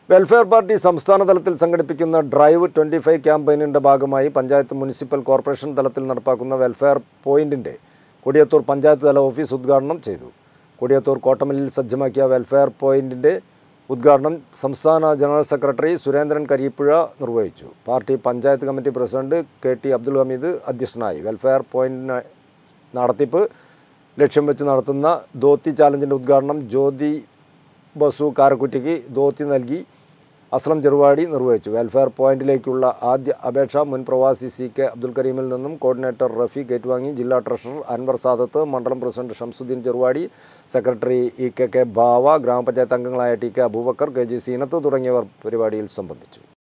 welfare party സംസ്ഥാന തലത്തിൽ സംഘടിപ്പിക്കുന്ന ഡ്രൈവ് ട്വൻറ്റി ഫൈവ് ക്യാമ്പയിനിൻ്റെ ഭാഗമായി പഞ്ചായത്ത് മുനിസിപ്പൽ കോർപ്പറേഷൻ തലത്തിൽ നടപ്പാക്കുന്ന വെൽഫെയർ പോയിന്റിൻ്റെ കൊടിയത്തൂർ പഞ്ചായത്ത് തല ഓഫീസ് ഉദ്ഘാടനം ചെയ്തു കൊടിയത്തൂർ കോട്ടമല്ലിൽ സജ്ജമാക്കിയ വെൽഫെയർ പോയിന്റിൻ്റെ ഉദ്ഘാടനം സംസ്ഥാന ജനറൽ സെക്രട്ടറി സുരേന്ദ്രൻ കരിപ്പുഴ നിർവഹിച്ചു party panchayat committee president K T Abdul Hameed അധ്യക്ഷനായി വെൽഫെയർ പോയിന്റിന് നടത്തിപ്പ് ലക്ഷ്യം വെച്ച് നടത്തുന്ന ധോത്തി ചാലഞ്ചിൻ്റെ ഉദ്ഘാടനം ജ്യോതി ബസു കാരക്കുറ്റിക്ക് ധോത്തി നൽകി അസ്ലം ചെറുവാടി നിർവഹിച്ചു വെൽഫെയർ പോയിന്റിലേക്കുള്ള ആദ്യ അപേക്ഷ മുൻ പ്രവാസി സി കെ അബ്ദുൽ കരീമിൽ നിന്നും കോർഡിനേറ്റർ റഫീഖ് ഏറ്റുവാങ്ങി ജില്ലാ ട്രഷറർ അൻവർ സാദത്ത് മണ്ഡലം president Shamsuddin Cheruvadi secretary E K K Bava ഗ്രാമപഞ്ചായത്ത് അംഗങ്ങളായ T K Abubakar K G Seenath തുടങ്ങിയവർ പരിപാടിയിൽ സംബന്ധിച്ചു